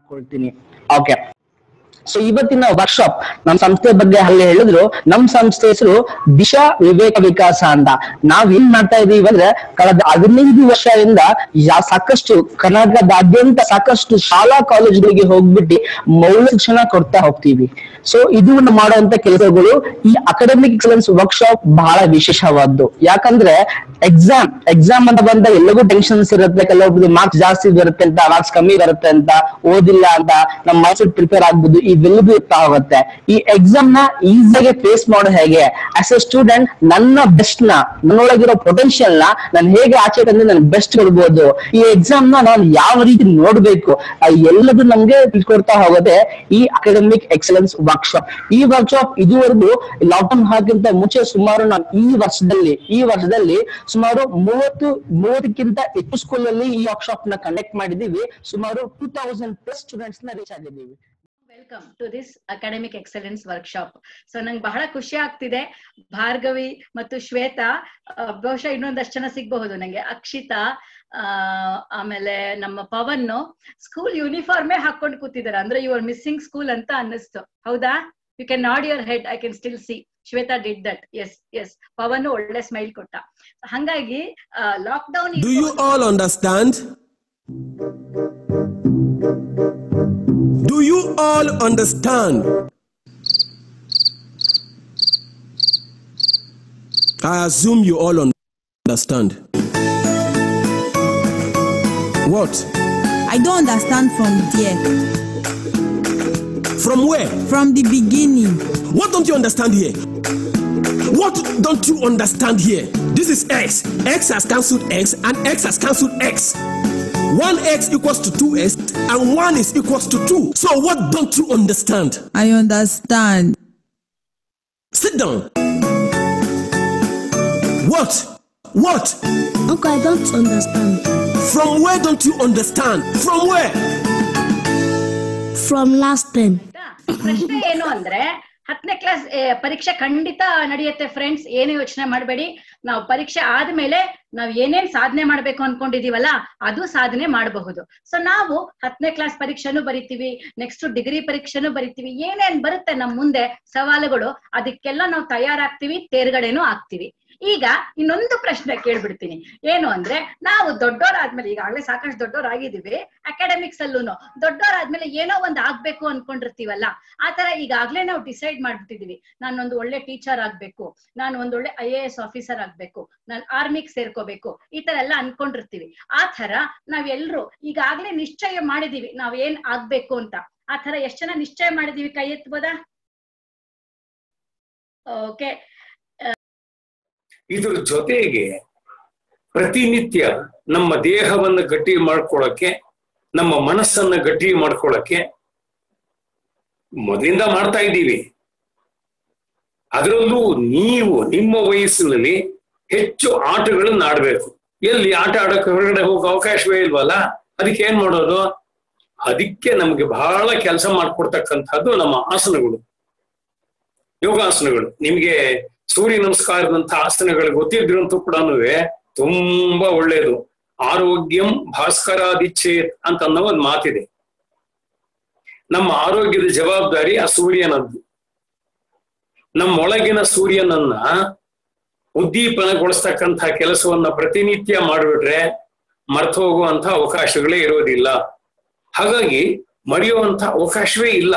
ಮಾಡ್ಕೊಳ್ತೀನಿ okay so ಇವತ್ತಿನ workshop ನಮ್ಮ ಸಂಸ್ಥೆ ಬಗ್ಗೆ ಅಲ್ಲಿ ಹೇಳಿದ್ರು ನಮ್ ಸಂಸ್ಥೆ ಹೆಸರು ದಿಶಾ ವಿವೇಕ ವಿಕಾಸ ಅಂತ ನಾವ್ ಏನ್ ಮಾಡ್ತಾ ಇದೀವಿ ಅಂದ್ರೆ ಕಳೆದ ಹದಿನೈದು ವರ್ಷದಿಂದ ಯಾ ಸಾಕಷ್ಟು ಕರ್ನಾಟಕದಾದ್ಯಂತ ಸಾಕಷ್ಟು ಶಾಲಾ ಕಾಲೇಜುಗಳಿಗೆ ಹೋಗ್ಬಿಟ್ಟು ಮೌಲ್ಯ ಶಿಕ್ಷಣ ಕೊಡ್ತಾ ಹೋಗ್ತೀವಿ ಸೊ ಇದು ಮಾಡುವಂತ ಕೆಲಸಗಳು ಈ ಅಕಾಡೆಮಿಕ್ ಎಕ್ಸಲೆನ್ಸ್ ವರ್ಕ್ಶಾಪ್ ಬಹಳ ವಿಶೇಷವಾದ್ದು ಯಾಕಂದ್ರೆ ಎಕ್ಸಾಮ್ ಎಕ್ಸಾಮ್ ಅಂತ ಬಂದಾಗ ಎಲ್ಲರಿಗೂ ಟೆನ್ಷನ್ಸ್ ಇರುತ್ತೆ ಕೆಲವೊಬ್ರು ಮಾರ್ಕ್ಸ್ ಜಾಸ್ತಿ ಬರುತ್ತೆ ಅಂತ ಮಾರ್ಕ್ಸ್ ಕಮ್ಮಿ ಬರುತ್ತೆ ಅಂತ ಓದಿಲ್ಲ ಅಂತ ನಮ್ಮ ಮೈಂಡ್ ಪ್ರಿಪೇರ್ ಆಗ್ಬೋದು ಇವೆಲ್ಲವೂ ಇರ್ತಾ ಹೋಗುತ್ತೆ ಈ ಎಕ್ಸಾಮ್ ನ ಈಸಿಯಾಗಿ ಫೇಸ್ ಮಾಡೋ ಹೇಗೆ ಆಸ್ ಎ ಸ್ಟೂಡೆಂಟ್ ನನ್ನ ಬೆಸ್ಟ್ ನ ನನ್ನೊಳಗಿರೋ ಪೊಟೆನ್ಶಿಯಲ್ ನ ನಾನು ಹೇಗೆ ಆಚೆ ತಂದು ನಾನು ಬೆಸ್ಟ್ ಕೊಡ್ಬೋದು ಈ ಎಕ್ಸಾಮ್ ನ ನಾನು ಯಾವ ರೀತಿ ನೋಡ್ಬೇಕು ಆ ಎಲ್ಲದೂ ನಮ್ಗೆ ತಿಳ್ಕೊಡ್ತಾ ಹೋಗುತ್ತೆ ಈ ಅಕಾಡೆಮಿಕ್ ಎಕ್ಸಲೆನ್ಸ್ ವರ್ಕ್ಶಾಪ್ ಈ ವರ್ಕ್ಶಾಪ್ ಇದುವರೆಗೂ ಲಾಕ್ಡೌನ್ ಹಾಕಿಂತ ಮುಂಚೆ ಸುಮಾರು ನಾವು ಈ ವರ್ಷದಲ್ಲಿ ಈ ವರ್ಷದಲ್ಲಿ ಸುಮಾರು ಮೂವತ್ತು ಮೂವತ್ತಕ್ಕಿಂತ ಹೆಚ್ಚು ಸ್ಕೂಲ್ ಅಲ್ಲಿ ಈ ವರ್ಕ್ಶಾಪ್ ನ ಕಂಡಕ್ಟ್ ಮಾಡಿದೀವಿ ಸುಮಾರು ಟೂ ತೌಸಂಡ್ ಪ್ಲಸ್ ಸ್ಟೂಡೆಂಟ್ಸ್ ನ ರೀಚ್ ಆಗಿದ್ದೀವಿ welcome to this academic excellence workshop so ನಂಗೆ ಬಹಳ ಖುಷಿ ಆಗ್ತಿದೆ ಭಾರ್ಗವಿ ಮತ್ತು ಶ್ವೇತಾ ಆ, ಬಹುಶಃ ಇನ್ನೊಂದಷ್ಟು ಜನ ಸಿಗಬಹುದು ನಂಗೆ ಅಕ್ಷಿತಾ ಆ, ಆಮೇಲೆ ನಮ್ಮ ಪವನ್ ಸ್ಕೂಲ್ ಯೂನಿಫಾರ್ಮೇ ಹಾಕೊಂಡು ಕೂತಿದ್ದಾರೆ ಅಂದ್ರೆ ಯು ಆರ್ ಮಿಸ್ಸಿಂಗ್ ಸ್ಕೂಲ್ ಅಂತ ಅನ್ನಿಸ್ತು ಹೌದಾ you can nod your head I can still see Shweta did that yes yes Pavan ಒಳ್ಳೆ ಸ್ಮೈಲ್ ಕೊಟ್ಟ ಹಂಗಾಗಿ lockdown Do you all understand? Do you all understand? I assume you all un- understand. What? I don't understand from there. From where? From the beginning. What don't you understand here? What don't you understand here? This is x. x has cancelled x and x has cancelled x. 1x equals to 2x and 1 is equals to 2. So what don't you understand? I understand. Sit down. What? What? Uncle, I don't understand. From where don't you understand? From where? From last time. ಪ್ರಶ್ನೆ ಏನು ಅಂದ್ರೆ ಹತ್ತನೇ class ಪರೀಕ್ಷೆ ಖಂಡಿತ ನಡೆಯುತ್ತೆ friends ಏನು ಯೋಚನೆ ಮಾಡಬೇಡಿ ನಾವು ಪರೀಕ್ಷೆ ಆದ್ಮೇಲೆ ನಾವ್ ಏನೇನ್ ಸಾಧನೆ ಮಾಡ್ಬೇಕು ಅನ್ಕೊಂಡಿದೀವಲ್ಲ ಅದು ಸಾಧನೆ ಮಾಡಬಹುದು ಸೊ ನಾವು ಹತ್ತನೇ ಕ್ಲಾಸ್ ಪರೀಕ್ಷೆನೂ ಬರಿತೀವಿ ನೆಕ್ಸ್ಟ್ ಡಿಗ್ರಿ ಪರೀಕ್ಷೆನೂ ಬರಿತೀವಿ ಏನೇನ್ ಬರುತ್ತೆ ನಮ್ ಮುಂದೆ ಸವಾಲುಗಳು ಅದಕ್ಕೆಲ್ಲ ನಾವು ತಯಾರಾಗ್ತೀವಿ ತೇರ್ಗಡೆನೂ ಆಗ್ತೀವಿ ಈಗ ಇನ್ನೊಂದು ಪ್ರಶ್ನೆ ಕೇಳ್ಬಿಡ್ತೀನಿ ಏನು ಅಂದ್ರೆ ನಾವು ದೊಡ್ಡೋರಾದ್ಮೇಲೆ ಈಗಾಗಲೇ ಸಾಕಷ್ಟು ದೊಡ್ಡೋರಾಗಿದ್ದೀವಿ ಅಕಾಡೆಮಿಕ್ಸ್ ಅಲ್ಲೂನು ದೊಡ್ಡೋರಾದ್ಮೇಲೆ ಏನೋ ಒಂದ್ ಆಗ್ಬೇಕು ಅನ್ಕೊಂಡಿರ್ತೀವಲ್ಲ ಆತರ ಈಗಾಗ್ಲೇ ನಾವು ಡಿಸೈಡ್ ಮಾಡ್ಬಿಟ್ಟಿದೀವಿ ನಾನೊಂದು ಒಳ್ಳೆ ಟೀಚರ್ ಆಗ್ಬೇಕು ನಾನು ಒಂದೊಳ್ಳೆ ಐ ಎ ಎಸ್ ಆಫೀಸರ್ ಆಗ್ಬೇಕು ನಾನು ಆರ್ಮಿಗ್ ಸೇರ್ಕೋಬೇಕು ಈ ತರ ಎಲ್ಲ ಅನ್ಕೊಂಡಿರ್ತೀವಿ ಆ ತರ ನಾವೆಲ್ರು ಈಗಾಗ್ಲೇ ನಿಶ್ಚಯ ಮಾಡಿದೀವಿ ನಾವ್ ಏನ್ ಆಗ್ಬೇಕು ಅಂತ ಆ ತರ ಎಷ್ಟ್ ಜನ ನಿಶ್ಚಯ ಮಾಡಿದೀವಿ ಕೈ ಎತ್ಬೋದಾ ಓಕೆ ಇದ್ರ ಜೊತೆಗೆ ಪ್ರತಿನಿತ್ಯ ನಮ್ಮ ದೇಹವನ್ನು ಗಟ್ಟಿ ಮಾಡ್ಕೊಳಕ್ಕೆ ನಮ್ಮ ಮನಸ್ಸನ್ನ ಗಟ್ಟಿ ಮಾಡ್ಕೊಳಕ್ಕೆ ಮೊದಲಿಂದ ಮಾಡ್ತಾ ಇದ್ದೀವಿ ಅದರಲ್ಲೂ ನೀವು ನಿಮ್ಮ ವಯಸ್ಸಿನಲ್ಲಿ ಹೆಚ್ಚು ಆಟಗಳನ್ನ ಆಡ್ಬೇಕು ಎಲ್ಲಿ ಆಟ ಆಡಕ್ಕೆ ಹೊರಗಡೆ ಹೋಗೋ ಅವಕಾಶವೇ ಇಲ್ವಲ್ಲ ಅದಕ್ಕೆ ಏನ್ ಮಾಡೋದು ಅದಕ್ಕೆ ನಮ್ಗೆ ಬಹಳ ಕೆಲಸ ಮಾಡ್ಕೊಡ್ತಕ್ಕಂಥದ್ದು ನಮ್ಮ ಆಸನಗಳು ಯೋಗಾಸನಗಳು ನಿಮ್ಗೆ ಸೂರ್ಯ ನಮಸ್ಕಾರದಂತ ಆಸನಗಳು ಗೊತ್ತಿದ್ರಂತೂ ಕೂಡ ತುಂಬಾ ಒಳ್ಳೇದು ಆರೋಗ್ಯಂ ಭಾಸ್ಕರಾದಿಚ್ಛೇತ್ ಅಂತ ಅನ್ನೋ ಒಂದು ಮಾತಿದೆ ನಮ್ಮ ಆರೋಗ್ಯದ ಜವಾಬ್ದಾರಿ ಆ ಸೂರ್ಯನದ್ದು ನಮ್ಮೊಳಗಿನ ಸೂರ್ಯನನ್ನ ಉದ್ದೀಪನಗೊಳಿಸ್ತಕ್ಕಂಥ ಕೆಲಸವನ್ನ ಪ್ರತಿನಿತ್ಯ ಮಾಡಿಬಿಟ್ರೆ ಮರ್ತು ಹೋಗುವಂತ ಅವಕಾಶಗಳೇ ಇರೋದಿಲ್ಲ ಹಾಗಾಗಿ ಮರೆಯುವಂತ ಅವಕಾಶವೇ ಇಲ್ಲ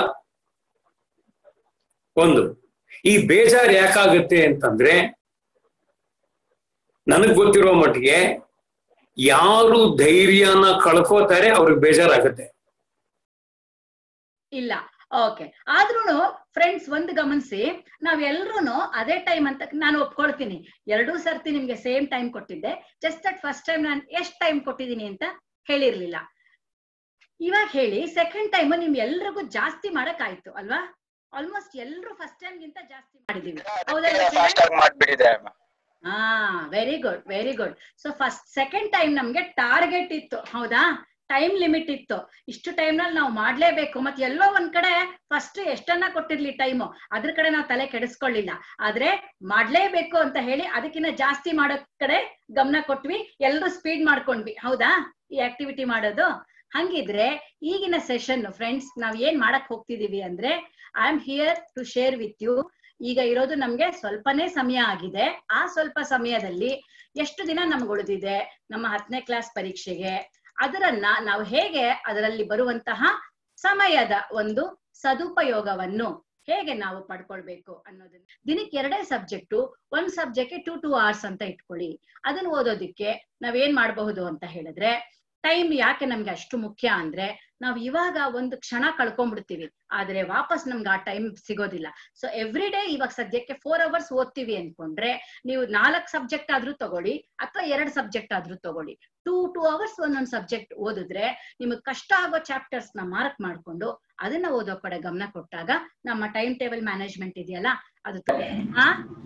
ಒಂದು ಈ ಬೇಜಾರು ಯಾಕಾಗುತ್ತೆ ಅಂತಂದ್ರೆ ನನಗ್ ಗೊತ್ತಿರೋ ಮಟ್ಟಿಗೆ ಯಾರು ಧೈರ್ಯನ ಕಳ್ಕೋತಾರೆ ಅವ್ರಿಗೆ ಬೇಜಾರಾಗುತ್ತೆ ಇಲ್ಲ ಓಕೆ ಆದ್ರೂನು ಫ್ರೆಂಡ್ಸ್ ಒಂದ್ ಗಮನಿಸಿ ನಾವೆಲ್ರೂ ಅದೇ ಟೈಮ್ ಅಂತ ನಾನು ಒಪ್ಕೊಳ್ತೀನಿ ಎರಡೂ ಸರ್ತಿ ನಿಮ್ಗೆ ಸೇಮ್ ಟೈಮ್ ಕೊಟ್ಟಿದ್ದೆ ಜಸ್ಟ್ ಅಟ್ ಫಸ್ಟ್ ಟೈಮ್ ನಾನು ಎಷ್ಟ್ ಟೈಮ್ ಕೊಟ್ಟಿದ್ದೀನಿ ಅಂತ ಹೇಳಿರ್ಲಿಲ್ಲ ಇವಾಗ ಹೇಳಿ ಸೆಕೆಂಡ್ ಟೈಮ್ ನಿಮ್ ಎಲ್ರಿಗೂ ಜಾಸ್ತಿ ಮಾಡಕ್ ಆಯ್ತು ಅಲ್ವಾ ಆಲ್ಮೋಸ್ಟ್ ಎಲ್ರು ಫಸ್ಟ್ ಟೈಮ್ ಗಿಂತ ಜಾಸ್ತಿ ಮಾಡಿದೀವಿ ಹೌದಲ್ಲ ಫಾಸ್ಟ್ ಆಗಿ ಮಾಡ್ಬಿಟ್ಟಿದೆ ಅಮ್ಮ ಹಾ very good very good so first second time ನಮ್ಗೆ ಟಾರ್ಗೆಟ್ ಇತ್ತು ಹೌದಾ ಟೈಮ್ ಲಿಮಿಟ್ ಇತ್ತು ಇಷ್ಟು ಟೈಮ್ ನಲ್ಲಿ ನಾವು ಮಾಡ್ಲೇಬೇಕು ಮತ್ತೆ ಎಲ್ಲೋ ಒಂದ್ ಕಡೆ ಫಸ್ಟ್ ಎಷ್ಟನ್ನ ಕೊಟ್ಟಿರ್ಲಿ ಟೈಮು ಅದ್ರ ಕಡೆ ನಾವು ತಲೆ ಕೆಡಿಸ್ಕೊಳ್ಳಿಲ್ಲ ಆದ್ರೆ ಮಾಡ್ಲೇಬೇಕು ಅಂತ ಹೇಳಿ ಅದಕ್ಕಿಂತ ಜಾಸ್ತಿ ಮಾಡೋ ಕಡೆ ಗಮನ ಕೊಟ್ವಿ ಎಲ್ರು ಸ್ಪೀಡ್ ಮಾಡ್ಕೊಂಡ್ವಿ ಹೌದಾ ಈ ಆಕ್ಟಿವಿಟಿ ಮಾಡೋದು ಹಂಗಿದ್ರೆ ಈಗಿನ ಸೆಷನ್ ಫ್ರೆಂಡ್ಸ್ ನಾವ್ ಏನ್ ಮಾಡಕ್ ಹೋಗ್ತಿದೀವಿ ಅಂದ್ರೆ I am here to share with you ಈಗ ಇರೋದು ನಮ್ಗೆ ಸ್ವಲ್ಪನೇ ಸಮಯ ಆಗಿದೆ ಆ ಸ್ವಲ್ಪ ಸಮಯದಲ್ಲಿ ಎಷ್ಟು ದಿನ ನಮ್ಗೆ ಉಳಿದಿದೆ ನಮ್ಮ ಹತ್ತನೇ ಕ್ಲಾಸ್ ಪರೀಕ್ಷೆಗೆ ಅದರನ್ನ ನಾವು ಹೇಗೆ ಅದರಲ್ಲಿ ಬರುವಂತಹ ಸಮಯದ ಒಂದು ಸದುಪಯೋಗವನ್ನು ಹೇಗೆ ನಾವು ಪಡ್ಕೊಳ್ಬೇಕು ಅನ್ನೋದನ್ನ ದಿನಕ್ಕೆ ಎರಡೇ ಸಬ್ಜೆಕ್ಟು ಒಂದ್ ಸಬ್ಜೆಕ್ಟ್ ಟು ಟೂ ಅವರ್ಸ್ ಅಂತ ಇಟ್ಕೊಳ್ಳಿ ಅದನ್ನ ಓದೋದಿಕ್ಕೆ ನಾವೇನ್ ಮಾಡಬಹುದು ಅಂತ ಹೇಳಿದ್ರೆ ಟೈಮ್ ಯಾಕೆ ನಮ್ಗೆ ಅಷ್ಟು ಮುಖ್ಯ ಅಂದ್ರೆ ನಾವ್ ಇವಾಗ ಒಂದು ಕ್ಷಣ ಕಳ್ಕೊಂಡ್ಬಿಡ್ತೀವಿ ಆದ್ರೆ ವಾಪಸ್ ನಮ್ಗೆ ಆ ಟೈಮ್ ಸಿಗೋದಿಲ್ಲ ಸೊ ಎವ್ರಿ ಡೇ ಇವಾಗ ಸದ್ಯಕ್ಕೆ ಫೋರ್ ಅವರ್ಸ್ ಓದ್ತೀವಿ ಅನ್ಕೊಂಡ್ರೆ ನೀವು ನಾಲ್ಕ್ ಸಬ್ಜೆಕ್ಟ್ ಆದ್ರೂ ತಗೊಳ್ಳಿ ಅಥವಾ ಎರಡ್ ಸಬ್ಜೆಕ್ಟ್ ಆದ್ರೂ ತಗೊಳ್ಳಿ ಟೂ ಟೂ ಅವರ್ಸ್ ಒಂದೊಂದ್ ಸಬ್ಜೆಕ್ಟ್ ಓದಿದ್ರೆ ನಿಮಗೆ ಕಷ್ಟ ಆಗೋ ಚಾಪ್ಟರ್ಸ್ ನ ಮಾರ್ಕ್ ಮಾಡ್ಕೊಂಡು ಅದನ್ನ ಓದೋ ಕಡೆ ಗಮನ ಕೊಟ್ಟಾಗ ನಮ್ಮ ಟೈಮ್ ಟೇಬಲ್ ಮ್ಯಾನೇಜ್ಮೆಂಟ್ ಇದೆಯಲ್ಲ ಅದು ತ- ಆ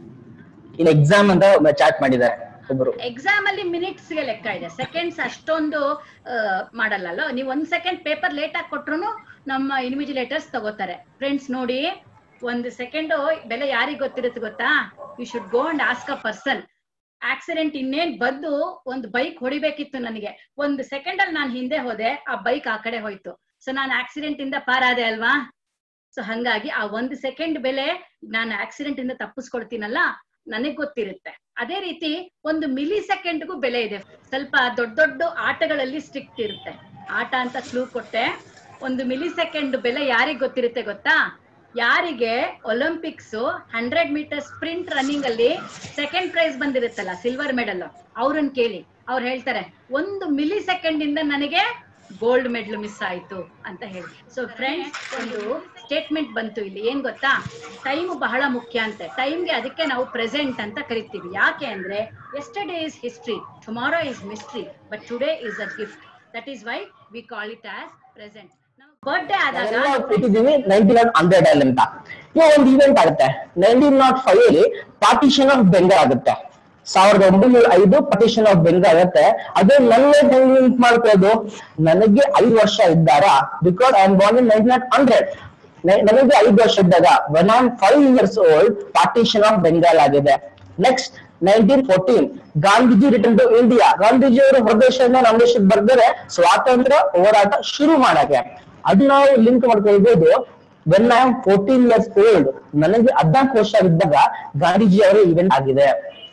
ಇನ್ನು ಎಕ್ಸಾಮ್ ಅಂತ ಚಾಟ್ ಮಾಡಿದ್ದಾರೆ ಒಬ್ರು ಎಕ್ಸಾಮ್ ಅಲ್ಲಿ ಮಿನಿಟ್ಸ್ ಗೆ ಲೆಕ್ಕ ಇದೆ ಸೆಕೆಂಡ್ಸ್ ಅಷ್ಟೊಂದು ಆ, ಮಾಡಲ್ಲ ನೀವು ಒಂದ್ ಸೆಕೆಂಡ್ ಪೇಪರ್ ಲೇಟ್ ಆಗಿ ಕೊಟ್ರು ನಮ್ಮ ಇನ್ವಿಜಿಲೇಟರ್ಸ್ ತಗೋತಾರೆ ಫ್ರೆಂಡ್ಸ್ ನೋಡಿ ಒಂದು ಸೆಕೆಂಡ್ ಬೆಲೆ ಯಾರಿಗ್ ಗೊತ್ತಿರುತ್ತೆ ಗೊತ್ತಾ you should go and ask a person accident ಇನ್ನೇನ್ ಬಂದು ಒಂದು ಬೈಕ್ ಹೊಡಿಬೇಕಿತ್ತು ನನಗೆ ಒಂದು ಸೆಕೆಂಡ್ ಅಲ್ಲಿ ನಾನು ಹಿಂದೆ ಹೋದೆ ಆ ಬೈಕ್ ಆ ಕಡೆ ಹೋಯ್ತು ಸೊ ನಾನು ಆಕ್ಸಿಡೆಂಟ್ ಇಂದ ಪಾರಾದೆ ಅಲ್ವಾ ಸೊ ಹಂಗಾಗಿ ಆ ಒಂದು ಸೆಕೆಂಡ್ ಬೆಲೆ ನಾನು ಆಕ್ಸಿಡೆಂಟ್ ಇಂದ ತಪ್ಪಿಸ್ಕೊಳ್ತೀನಲ್ಲ ನನಗ್ ಗೊತ್ತಿರುತ್ತೆ ಅದೇ ರೀತಿ ಒಂದು ಮಿಲಿ ಸೆಕೆಂಡ್ಗೂ ಬೆಲೆ ಇದೆ ಸ್ವಲ್ಪ ದೊಡ್ಡ ದೊಡ್ಡ ಆಟಗಳಲ್ಲಿ ಸ್ಟ್ರಿಕ್ಟ್ ಇರುತ್ತೆ ಆಟ ಅಂತ ಕ್ಲೂ ಕೊಟ್ಟೆ ಒಂದು ಮಿಲಿ ಸೆಕೆಂಡ್ ಬೆಲೆ ಯಾರಿಗ್ ಗೊತ್ತಿರುತ್ತೆ ಗೊತ್ತಾ ಯಾರಿಗೆ Olympics hundred metre sprint running ಅಲ್ಲಿ ಸೆಕೆಂಡ್ ಪ್ರೈಸ್ ಬಂದಿರುತ್ತಲ್ಲ ಸಿಲ್ವರ್ ಮೆಡಲ್ ಅವ್ರನ್ನ ಕೇಳಿ ಅವ್ರು ಹೇಳ್ತಾರೆ ಒಂದು ಮಿಲಿ ಸೆಕೆಂಡ್ ಇಂದ ನನಗೆ ಗೋಲ್ಡ್ ಮೆಡಲ್ ಮಿಸ್ ಆಯ್ತು ಅಂತ ಹೇಳಿ ಸೊ ಫ್ರೆಂಡ್ಸ್ ಒಂದು ಸ್ಟೇಟ್ಮೆಂಟ್ ಬಂತು ಇಲ್ಲಿ ಏನ್ ಗೊತ್ತಾ ಟೈಮ್ ಬಹಳ ಮುಖ್ಯ ಅಂತೆ ಟೈಮ್ಗೆ ಅದಕ್ಕೆ ನಾವು ಪ್ರೆಸೆಂಟ್ ಅಂತ ಕರಿತೀವಿ ಯಾಕೆ ಅಂದ್ರೆ yesterday is history tomorrow is mystery but today is a gift that is why we call it as present birthday ಆದಾಗ ಇಟ್ಟಿದ್ದೀವಿ ನೈನ್ಟೀನ್ ನಾಟ್ ಹಂಡ್ರೆಡ್ ಅಲ್ಲಿ ಅಂತ ಇವಾಗ ಒಂದು ಇವೆಂಟ್ ಆಗುತ್ತೆ ನೈನ್ಟೀನ್ ನಾಟ್ ಫೈವ್ ಅಲ್ಲಿ ಪಾರ್ಟಿಷನ್ ಆಫ್ ಬೆಂಗಾಲ್ ಆಗುತ್ತೆ ಸಾವಿರದ ಒಂಬೈನೂರ ಐದು ಪಾರ್ಟಿಷನ್ ಆಫ್ ಬೆಂಗಾಲ್ ಆಗುತ್ತೆ ಅದು ನನ್ನ ಹೆಂಗ್ ಲಿಂಕ್ ಮಾಡ್ಕೊಳ್ಳೋದು ನನಗೆ ಐದು ವರ್ಷ ಇದ್ದಾರ because I am born in nineteen nought hundred ನನಗೆ ಐದು ವರ್ಷ ಇದ್ದಾಗ when I am five years old partition of Bengal ಆಗಿದೆ next nineteen fourteen Gandhiji return to India Gandhiji ಅವರು ಹೊರದೇಶದಿಂದ ನಮ್ಮ ದೇಶಕ್ಕೆ ಬರ್ತಾರೆ ಸ್ವಾತಂತ್ರ್ಯ ಹೋರಾಟ ಶುರು ಮಾಡಕ್ಕೆ ಅದು ನಾವು ಲಿಂಕ್ ಮಾಡ್ಕೊಳ್ಬಹುದು when I am fourteen years old ನನಗೆ ಹದಿನಾಲ್ಕು ವರ್ಷ ಇದ್ದಾಗ ಗಾಂಧೀಜಿ ಅವರ ಇವೆಂಟ್ ಆಗಿದೆ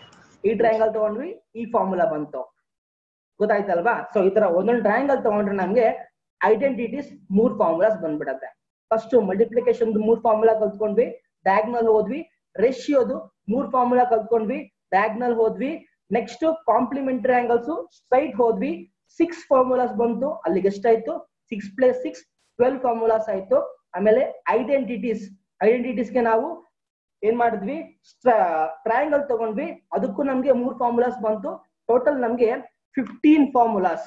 ಈ ಟ್ರಯಾಂಗಲ್ ತಗೊಂಡ್ವಿ ಈ ಫಾರ್ಮುಲಾ ಬಂತು ಗೊತ್ತಾಯ್ತಲ್ವಾ ಸೊ ಈ ತರ ಒಂದೊಂದು ಟ್ರಯಾಂಗಲ್ ತಗೊಂಡ್ರೆ ನಮ್ಗೆ ಐಡೆಂಟಿಟೀಸ್ ಮೂರ್ ಫಾರ್ಮುಲಾಸ್ ಬಂದ್ಬಿಡತ್ತೆ ಫಸ್ಟ್ ಮಲ್ಟಿಪ್ಲಿಕೇಶನ್ ಮೂರ್ ಫಾರ್ಮುಲಾ ಕಲ್ತ್ಕೊಂಡ್ವಿ ಡಯಾಗ್ನಲ್ ಹೋದ್ವಿ ರೇಷಿಯೋದು ಮೂರ್ ಫಾರ್ಮುಲಾ ಕಲ್ತ್ಕೊಂಡ್ವಿ ಡಯಾಗ್ನಲ್ ಹೋದ್ವಿ ನೆಕ್ಸ್ಟ್ ಕಾಂಪ್ಲಿಮೆಂಟರಿ ಟ್ರಯಾಂಗಲ್ಸ್ ಸ್ಟ್ರೈಟ್ ಹೋದ್ವಿ ಸಿಕ್ಸ್ ಫಾರ್ಮುಲಾಸ್ ಬಂತು ಅಲ್ಲಿಗೆ ಎಷ್ಟಾಯ್ತು six plus six twelve formulas ಆಯ್ತು ಆಮೇಲೆ ಐಡೆಂಟಿಟೀಸ್ ಐಡೆಂಟಿಟೀಸ್ಗೆ ನಾವು ಏನ್ ಮಾಡಿದ್ವಿ ಟ್ರಯಾಂಗಲ್ ತಗೊಂಡ್ವಿ ಅದಕ್ಕೂ ನಮ್ಗೆ ಮೂರ್ ಫಾರ್ಮುಲಾಸ್ ಬಂತು ಟೋಟಲ್ ನಮ್ಗೆ ಫಿಫ್ಟೀನ್ ಫಾರ್ಮುಲಾಸ್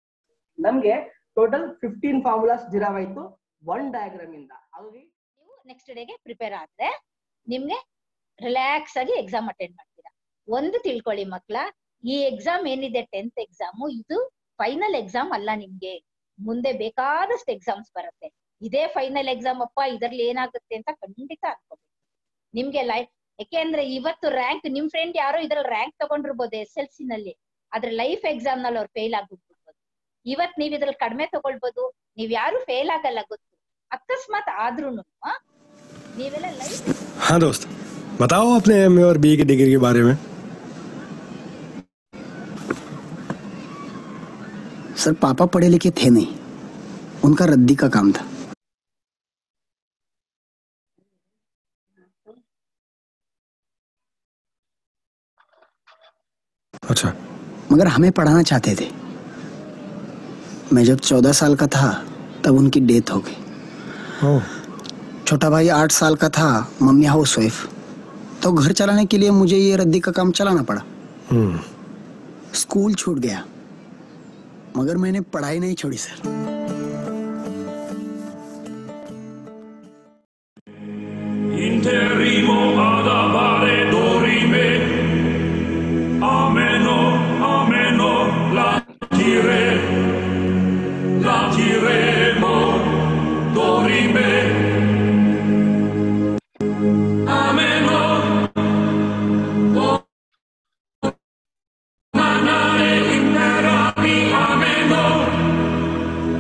ನಮ್ಗೆ ಟೋಟಲ್ ಫಿಫ್ಟೀನ್ ಫಾರ್ಮುಲಾಸ್ ಡಿರೈವ್ ಆಯ್ತು ಒನ್ ಡಯಾಗ್ರಾಮ್ ಇಂದ ಅಲ್ಲಿ ನೀವು ನೆಕ್ಸ್ಟ್ ಡೇಗೆ ಪ್ರಿಪೇರ್ ಆದ್ರೆ ನಿಮ್ಗೆ ರಿಲ್ಯಾಕ್ಸ್ ಆಗಿ ಎಕ್ಸಾಮ್ ಅಟೆಂಡ್ ಮಾಡ್ತೀರಾ ಒಂದು ತಿಳ್ಕೊಳ್ಳಿ ಮಕ್ಳ ಈ ಎಕ್ಸಾಮ್ ಏನಿದೆ ಟೆಂತ್ ಎಕ್ಸಾಮು ಇದು ಫೈನಲ್ ಎಕ್ಸಾಮ್ ಅಲ್ಲ ನಿಮ್ಗೆ ಮುಂದೆ ಬೇಕಾದಷ್ಟು ಎಕ್ಸಾಮ್ಸ್ ಬರುತ್ತೆ ಇದೇ ಫೈನಲ್ ಎಕ್ಸಾಮ್ ಅಪ್ಪ ಇದ್ರಲ್ಲಿ ಏನಾಗುತ್ತೆ ಅಂತ ಖಂಡಿತ ಅನ್ಕೋಬೇಕು ನಿಮ್ಗೆ ಲೈಫ್ ಯಾಕೆಂದ್ರೆ ಇವತ್ತು ರ್ಯಾಂಕ್ ನಿಮ್ ಫ್ರೆಂಡ್ ಯಾರೋ ಇದ್ರಲ್ಲಿ ರ್ಯಾಂಕ್ ತಗೊಂಡಿರ್ಬೋದು ಎಸ್ ಎಲ್ ಸಿ ನಲ್ಲಿ ಆದ್ರೆ ಲೈಫ್ ಎಕ್ಸಾಮ್ ನಲ್ಲಿ ಅವ್ರು ಫೇಲ್ ಆಗ್ಬಿಡ್ಬೋದು ಇವತ್ ನೀವ್ ಇದ್ರಲ್ಲಿ ಕಡಿಮೆ ತಗೊಳ್ಬೋದು ನೀವ್ ಯಾರು ಫೇಲ್ ಆಗಲ್ಲ ಗೊತ್ತು ಅಕಸ್ಮಾತ್ ಆದ್ರೂನು ಆ, ನೀವೆಲ್ಲ ಲೈಫ್ हाँ दोस्त बताओ अपने एम और बी की डिग्री के बारे में सर पापा पढ़े लिखे थे नहीं उनका रद्दी का काम था अच्छा मगर हमें पढ़ाना चाहते थे मैं जब चौदह साल का था तब उनकी डेथ हो गई ओह छोटा भाई आठ साल का था मम्मी हाउस वाइफ तो घर चलाने के लिए मुझे ये रद्दी का काम चलाना पड़ा हम्म स्कूल छूट गया मगर मैंने पढ़ाई नहीं छोड़ी sir Interrimo ad avare dorime. Ameno, ameno, la tire, la tiremo, dorime. Ameno, o manare imperami, ameno,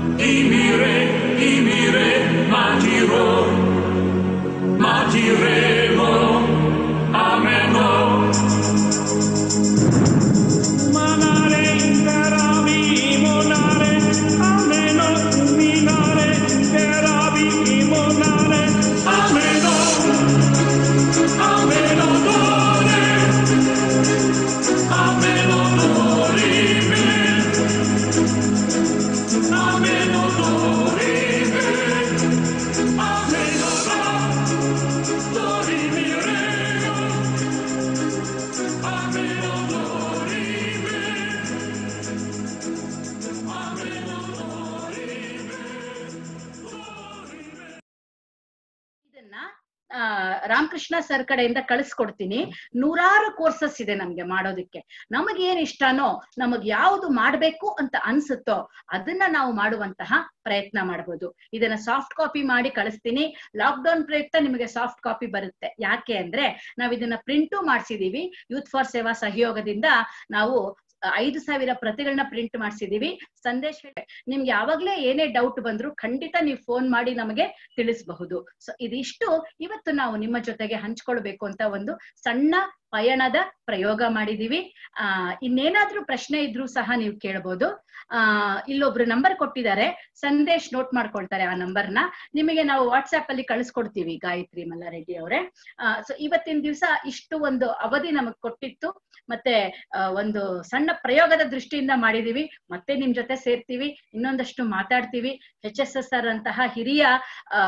Ramakrishna sir ಕಡೆಯಿಂದ ಕಳಿಸ್ಕೊಡ್ತೀನಿ ನೂರಾರು ಕೋರ್ಸಸ್ ಇದೆ ನಮ್ಗೆ ಮಾಡೋದಕ್ಕೆ ನಮಗೆ ಏನ್ ಇಷ್ಟನೋ ನಮಗ್ ಯಾವ್ದು ಮಾಡ್ಬೇಕು ಅಂತ ಅನ್ಸುತ್ತೋ ಅದನ್ನ ನಾವು ಮಾಡುವಂತಹ ಪ್ರಯತ್ನ ಮಾಡಬಹುದು ಇದನ್ನ ಸಾಫ್ಟ್ ಕಾಪಿ ಮಾಡಿ ಕಳಿಸ್ತೀನಿ ಲಾಕ್ ಡೌನ್ ಪ್ರಯುಕ್ತ ನಿಮಗೆ ಸಾಫ್ಟ್ ಕಾಪಿ ಬರುತ್ತೆ ಯಾಕೆ ಅಂದ್ರೆ ನಾವ್ ಇದನ್ನ ಪ್ರಿಂಟು ಮಾಡ್ಸಿದೀವಿ ಯೂತ್ ಫಾರ್ ಸೇವಾ ಸಹಯೋಗದಿಂದ ನಾವು ಐದು ಸಾವಿರ ಪ್ರತಿಗಳನ್ನ ಪ್ರಿಂಟ್ ಮಾಡಿಸಿದೀವಿ ಸಂದೇಶ ನಿಮ್ಗೆ ಯಾವಾಗ್ಲೇ ಏನೇ ಡೌಟ್ ಬಂದ್ರು ಖಂಡಿತ ನೀವು ಫೋನ್ ಮಾಡಿ ನಮಗೆ ತಿಳಿಸಬಹುದು ಸೊ ಇದಿಷ್ಟು ಇವತ್ತು ನಾವು ನಿಮ್ಮ ಜೊತೆಗೆ ಹಂಚ್ಕೊಳ್ಬೇಕು ಅಂತ ಒಂದು ಸಣ್ಣ ಪಯಣದ ಪ್ರಯೋಗ ಮಾಡಿದೀವಿ ಆ ಇನ್ನೇನಾದ್ರೂ ಪ್ರಶ್ನೆ ಇದ್ರೂ ಸಹ ನೀವು ಕೇಳ್ಬೋದು ಆ ಇಲ್ಲೊಬ್ರು ನಂಬರ್ ಕೊಟ್ಟಿದ್ದಾರೆ ಸಂದೇಶ್ ನೋಟ್ ಮಾಡ್ಕೊಳ್ತಾರೆ ಆ ನಂಬರ್ನ ನಿಮಗೆ ನಾವು ವಾಟ್ಸ್ಆಪ್ ಅಲ್ಲಿ ಕಳಿಸ್ಕೊಡ್ತೀವಿ ಗಾಯತ್ರಿ ಮಲ್ಲಾರೆಡ್ಡಿ ಅವರೇ ಸೊ ಇವತ್ತಿನ ದಿವಸ ಇಷ್ಟು ಒಂದು ಅವಧಿ ನಮಗ್ ಕೊಟ್ಟಿತ್ತು ಮತ್ತೆ ಆ, ಒಂದು ಸಣ್ಣ ಪ್ರಯೋಗದ ದೃಷ್ಟಿಯಿಂದ ಮಾಡಿದೀವಿ ಮತ್ತೆ ನಿಮ್ ಜೊತೆ ಸೇರ್ತೀವಿ ಇನ್ನೊಂದಷ್ಟು ಮಾತಾಡ್ತೀವಿ ಎಚ್ ಎಸ್ ಎಸ್ ಆರ್ ಅಂತಹ ಹಿರಿಯ ಆ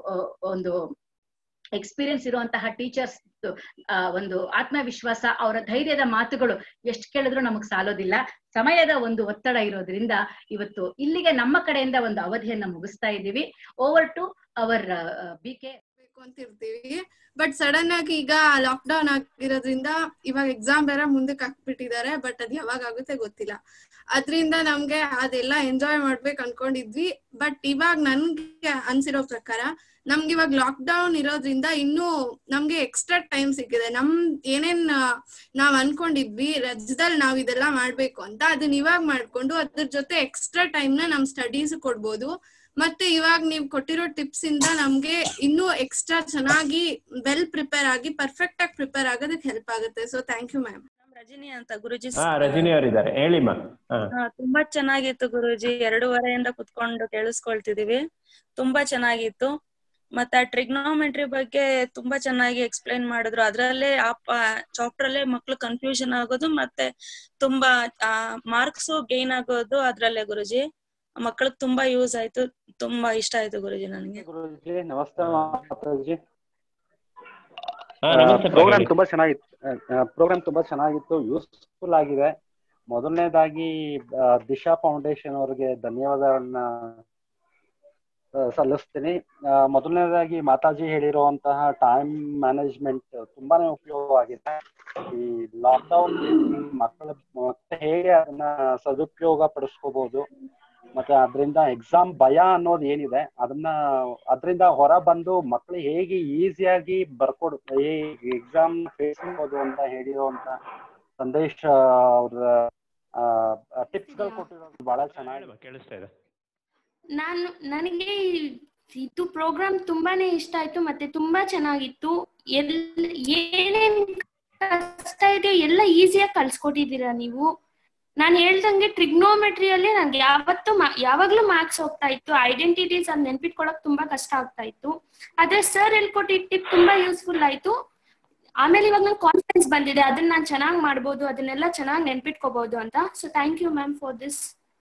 ಒಂದು ಎಕ್ಸ್ಪೀರಿಯನ್ಸ್ ಇರುವಂತಹ ಟೀಚರ್ಸ್ ಒಂದು ಆತ್ಮವಿಶ್ವಾಸ ಅವರ ಧೈರ್ಯದ ಮಾತುಗಳು ಎಷ್ಟು ಕೇಳಿದ್ರು ನಮಗ್ ಸಾಲೋದಿಲ್ಲ ಸಮಯದ ಒಂದು ಒತ್ತಡ ಇರೋದ್ರಿಂದ ಇವತ್ತು ಇಲ್ಲಿಗೆ ನಮ್ಮ ಕಡೆಯಿಂದ ಒಂದು ಅವಧಿಯನ್ನ ಮುಗಿಸ್ತಾ ಇದ್ದೀವಿ over two hour B K ಬೇಕು ಅಂತ ಇರ್ತೀವಿ ಬಟ್ ಸಡನ್ ಆಗಿ ಈಗ ಲಾಕ್ ಡೌನ್ ಆಗಿರೋದ್ರಿಂದ ಇವಾಗ ಎಕ್ಸಾಮ್ ಬೇರೆ ಮುಂದಕ್ಕೆ ಹಾಕ್ಬಿಟ್ಟಿದ್ದಾರೆ ಬಟ್ ಅದ್ ಯಾವಾಗ ಆಗುತ್ತೆ ಗೊತ್ತಿಲ್ಲ ಅದ್ರಿಂದ ನಮ್ಗೆ ಅದೆಲ್ಲ ಎಂಜಾಯ್ ಮಾಡ್ಬೇಕು ಅನ್ಕೊಂಡಿದ್ವಿ ಬಟ್ ಇವಾಗ ನನ್ಗೆ ಅನ್ಸಿರೋ ಪ್ರಕಾರ ನಮ್ಗೆ ಇವಾಗ ಲಾಕ್ ಡೌನ್ ಇರೋದ್ರಿಂದ ಇನ್ನೂ ನಮ್ಗೆ ಎಕ್ಸ್ಟ್ರಾ ಟೈಮ್ ಸಿಕ್ಕಿದೆ ನಮ್ ಏನೇನ್ ಆ, ನಾವ್ ಅನ್ಕೊಂಡಿದ್ವಿ ರಜದಲ್ಲಿ ನಾವ್ ಇದೆಲ್ಲ ಮಾಡ್ಬೇಕು ಅಂತ ಅದನ್ನ ಇವಾಗ ಮಾಡ್ಕೊಂಡು ಅದ್ರ ಜೊತೆ ಎಕ್ಸ್ಟ್ರಾ ಟೈಮ್ ನ ನಮ್ ಸ್ಟಡೀಸ್ ಕೊಡ್ಬೋದು ಮತ್ತೆ ಇವಾಗ ನೀವ್ ಕೊಟ್ಟಿರೋ ಟಿಪ್ಸ್ ಇಂದ ನಮ್ಗೆ ಇನ್ನೂ ಎಕ್ಸ್ಟ್ರಾ ಚೆನ್ನಾಗಿ ವೆಲ್ ಪ್ರಿಪೇರ್ ಆಗಿ ಪರ್ಫೆಕ್ಟ್ ಆಗಿ ಪ್ರಿಪೇರ್ ಆಗೋದಕ್ಕೆ ಹೆಲ್ಪ್ ಆಗುತ್ತೆ so thank you ma'am Rajani ಅಂತ ಗುರುಜಿ ಹಾ ರಜನಿ ಅವರಿದ್ದಾರೆ ಹೇಳಿಮ್ಮ ಹಾ ಹಾ, ತುಂಬಾ ಚೆನ್ನಾಗಿತ್ತು ಗುರುಜಿ ಎರಡೂವರೆಯಿಂದ ಕುತ್ಕೊಂಡು ಕೇಳಿಸ್ಕೊಳ್ತಿದೀವಿ ತುಂಬಾ ಚೆನ್ನಾಗಿತ್ತು ಮತ್ತೆ ಟ್ರಿಗ್ನೋಮೆಟ್ರಿ ಬಗ್ಗೆ ತುಂಬಾ ಚೆನ್ನಾಗಿ ಎಕ್ಸ್ಪ್ಲೈನ್ ಮಾಡಿದ್ರು ಅದ್ರಲ್ಲೇ ಆ ಚಾಪ್ಟರ್ ಅಲ್ಲೇ ಮಕ್ಳು ಕನ್ಫ್ಯೂಷನ್ ಆಗೋದು ಮತ್ತೆ ತುಂಬಾ ಮಾರ್ಕ್ಸ್ ಗೇನ್ ಆಗೋದು ಅದ್ರಲ್ಲೇ ಗುರುಜಿ ಮಕ್ಕಳಿಗೆ ತುಂಬಾ ಯೂಸ್ ಆಯ್ತು ತುಂಬಾ ಇಷ್ಟ ಆಯ್ತು ಗುರುಜಿ ನನಗೆ ಗುರುಜಿ ನಮಸ್ತೆ ಮಾತಾಜಿ ಹಾ ನಮಸ್ತೆ ಪ್ರೋಗ್ರಾಮ್ ಹೇಳಿ. ತುಂಬಾ ಚೆನ್ನಾಗಿತ್ತು ಪ್ರೋಗ್ರಾಮ್ ತುಂಬಾ ಚೆನ್ನಾಗಿತ್ತು ಯೂಸ್ಫುಲ್ ಆಗಿದೆ ಮೊದಲನೇದಾಗಿ ಆ, ದಿಶಾ ಫೌಂಡೇಶನ್ ಅವರಿಗೆ ಧನ್ಯವಾದಗಳನ್ನ ಆ, ಸಲ್ಲಿಸ್ತೀನಿ ಆ, ಮೊದಲನೇದಾಗಿ ಮಾತಾಜಿ ಹೇಳಿರುವಂತಹ ಟೈಮ್ ಮ್ಯಾನೇಜ್ಮೆಂಟ್ ತುಂಬಾನೇ ಉಪಯೋಗವಾಗಿದೆ ಈ ಲಾಕ್ಡೌನ್ ಮಕ್ಕಳ ಮತ್ತೆ ಹೇಗೆ ಅದನ್ನ ಸದುಪಯೋಗ ಪಡಿಸ್ಕೋಬಹುದು ಮತ್ತೆ ಅದರಿಂದ ಎಕ್ಸಾಮ್ ಭಯ ಅನ್ನೋದು ಏನಿದೆ ಅದನ್ನ ಅದರಿಂದ ಹೊರ ಬಂದು ಮಕ್ಕಳು ಹೇಗೆ ಈಸಿಯಾಗಿ ಬರ್ಕೊಡ್ ಈ ಎಕ್ಸಾಮ್ ಫೇಸ್ ಮಾಡೋದು ಅಂತ ಹೇಳಿರುವಂತ ಸಂದೇಶ್ ಅವ್ರ ಟಿಪ್ಸ್ ಗಳು ಕೊಟ್ಟಿರೋದು ಬಹಳ ಚೆನ್ನಾಗಿ ಕೇಳಿಸ್ತಾ ಇದೆ ನಾನು ನನಗೆ ಇದು ಪ್ರೋಗ್ರಾಮ್ ತುಂಬಾನೇ ಇಷ್ಟ ಆಯ್ತು ಮತ್ತೆ ತುಂಬಾ ಚೆನ್ನಾಗಿತ್ತು ಎಲ್ ಏನೇನ್ ಕಷ್ಟ ಇದೆ ಎಲ್ಲ ಈಸಿಯಾಗಿ ಕಳ್ಸ್ಕೊಟ್ಟಿದ್ದೀರಾ ನೀವು ನಾನು ಹೇಳ್ದಂಗೆ ಟ್ರಿಗ್ನೋಮೆಟ್ರಿಯಲ್ಲಿ ನನ್ಗೆ ಯಾವತ್ತೂ ma- ಯಾವಾಗ್ಲೂ ಮ್ಯಾಕ್ಸ್ ಹೋಗ್ತಾ ಇತ್ತು ಐಡೆಂಟಿಟೀಸ್ ಅದ್ ನೆನ್ಪಿಟ್ಕೊಳಕ್ ತುಂಬಾ ಕಷ್ಟ ಆಗ್ತಾ ಇತ್ತು ಆದ್ರೆ ಸರ್ ಹೇಳ್ಕೊಟ್ಟಿದ್ ಟಿಪ್ ತುಂಬಾ ಯೂಸ್ಫುಲ್ ಆಯ್ತು ಆಮೇಲೆ ಇವಾಗ ನಂಗೆ ಕಾನ್ಫಿಡೆನ್ಸ್ ಬಂದಿದೆ ಅದನ್ನ ನಾನು ಚೆನ್ನಾಗಿ ಮಾಡ್ಬೋದು ಅದನ್ನೆಲ್ಲ ಚೆನ್ನಾಗಿ ನೆನ್ಪಿಟ್ಕೋಬಹುದು ಅಂತ so thank you ma'am for this